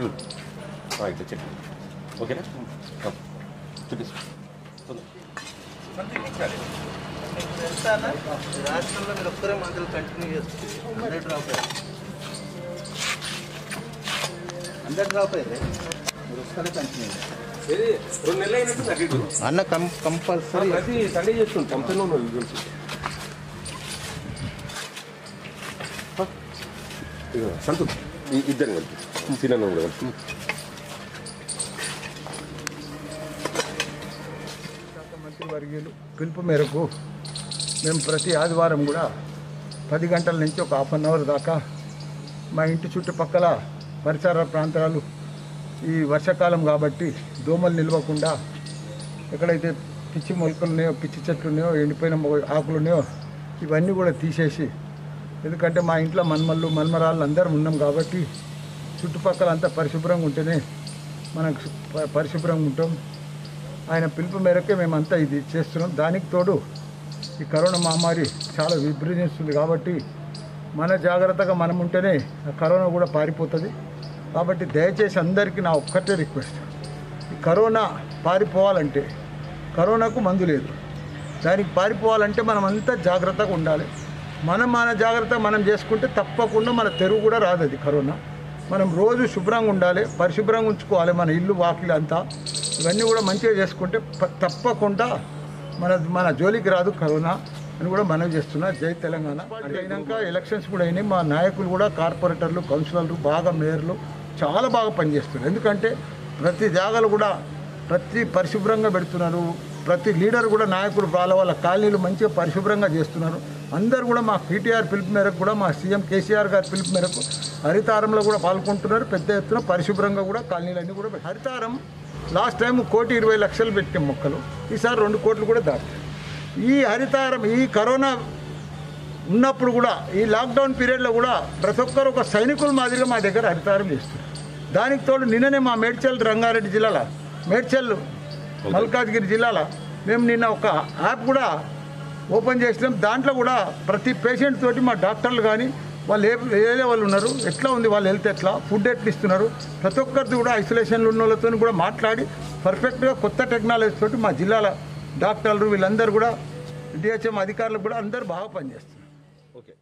ఆ, ఇట్లా చెప్పు ఓకేనా ఆ, చూపిస్తా తొందర. తెలుసానా ఈ రాష్ట్రంలో మీరు ఒక్కరే మందులు కంటిన్యూ చేస్తుంది అందరు డ్రాప్ అయ్యారు అందరు డ్రాప్ అయ్యారు మీరు ఒక్కరే కంటిన్యూ ఏది రెండు నెలలు అయినట్టు అటు ఇటు. అన్న కం కంపల్సరీ ప్రతి సండే చేస్తుంది పంపుతూనే ఉన్నాడు గురించి సంతు ఇద్దరు కలిపి తినను కూడా కలిపి శాఖ మంత్రి వర్గీయులు పిలుపు మేరకు మేము ప్రతి ఆదివారం కూడా పది గంటల నుంచి ఒక హాఫ్ అన్ అవర్ దాకా మా ఇంటి చుట్టుపక్కల పరిసర ప్రాంతాలు ఈ వర్షాకాలం కాబట్టి దోమలు నిలవకుండా ఎక్కడైతే పిచ్చి మొలకలు ఉన్నాయో పిచ్చి చెట్లు ఉన్నాయో ఎండిపోయిన మొ- ఆకులు ఉన్నాయో ఇవన్నీ కూడా తీసేసి ఎందుకంటే మా ఇంట్లో మన్మళ్ళు మన్మరాళ్ళు అందరం ఉన్నాం కాబట్టి చుట్టుపక్కల అంతా పరిశుభ్రంగా ఉంటేనే మనకు ప- పరిశుభ్రంగా ఉంటాం ఆయన పిలుపు మేరకే మేమంతా ఇది చేస్తున్నాం దానికి తోడు ఈ కరోనా మహమ్మారి చాలా విభృజిస్తుంది కాబట్టి మన జాగ్రత్తగా మనం ఉంటేనే ఆ కరోనా కూడా పారిపోతుంది కాబట్టి దయచేసి అందరికీ నా ఒక్కటే రిక్వెస్ట్ ఈ కరోనా పారిపోవాలంటే కరోనాకు మందు లేదు దానికి పారిపోవాలంటే మనం అంతా జాగ్రత్తగా ఉండాలి మనం మన జాగ్రత్త మనం చేసుకుంటే తప్పకుండా మన తెరువు కూడా రాదు అది కరోనా మనం రోజు శుభ్రంగా ఉండాలి పరిశుభ్రంగా ఉంచుకోవాలి మన ఇల్లు వాకిలు అంతా ఇవన్నీ కూడా మంచిగా చేసుకుంటే ప- తప్పకుండా మన మన జోలికి రాదు కరోనా అని కూడా మనవి చేస్తున్నా జై తెలంగాణ అంటే అయినాక ఎలక్షన్స్ కూడా అయినాయి మా నాయకులు కూడా కార్పొరేటర్లు కౌన్సిలర్లు బాగా మేయర్లు చాలా బాగా పనిచేస్తున్నారు ఎందుకంటే ప్రతి జాగాలు కూడా ప్రతి పరిశుభ్రంగా పెడుతున్నారు ప్రతి లీడర్ కూడా నాయకుడు వాళ్ళ వాళ్ళ కాలనీలు మంచిగా పరిశుభ్రంగా చేస్తున్నారు అందరు కూడా మా పీటీఆర్ పిలుపు మేరకు కూడా మా సీఎం కేసీఆర్ గారి పిలుపు మేరకు హరితారంలో కూడా పాల్గొంటున్నారు పెద్ద ఎత్తున పరిశుభ్రంగా కూడా కాలనీలన్నీ కూడా పెట్- హరితారం లాస్ట్ టైం కోటి ఇరవై లక్షలు పెట్టాం మొక్కలు ఈసారి రెండు కోట్లు కూడా దాటాయి ఈ హరితారం ఈ కరోనా ఉన్నప్పుడు కూడా ఈ లాక్డౌన్ పీరియడ్లో కూడా ప్రతి ఒక్కరు ఒక సైనికుల మాదిరిగా మా దగ్గర హరితారం చేస్తున్నారు దానికి తోడు నిన్ననే మా మేడ్చల్ రంగారెడ్డి జిల్లాలో మేడ్చల్ మల్కాజ్గిరి జిల్లాలో మేము నిన్న ఒక యాప్ కూడా ఓపెన్ చేసినాం దాంట్లో కూడా ప్రతి పేషెంట్ తోటి మా డాక్టర్లు కానీ వాళ్ళు ఏ ఏ లెవెల్ ఉన్నారు ఎట్లా ఉంది వాళ్ళ హెల్త్ ఎట్లా ఫుడ్ ఎట్లా ఇస్తున్నారు ప్రతి ఒక్కరిది కూడా ఐసోలేషన్లో ఉన్న వాళ్ళతో కూడా మాట్లాడి పర్ఫెక్ట్గా కొత్త టెక్నాలజీ తోటి మా జిల్లాల డాక్టర్లు వీళ్ళందరూ కూడా డిహెచ్ఎం అధికారులు కూడా అందరూ బాగా పనిచేస్తున్నారు ఓకే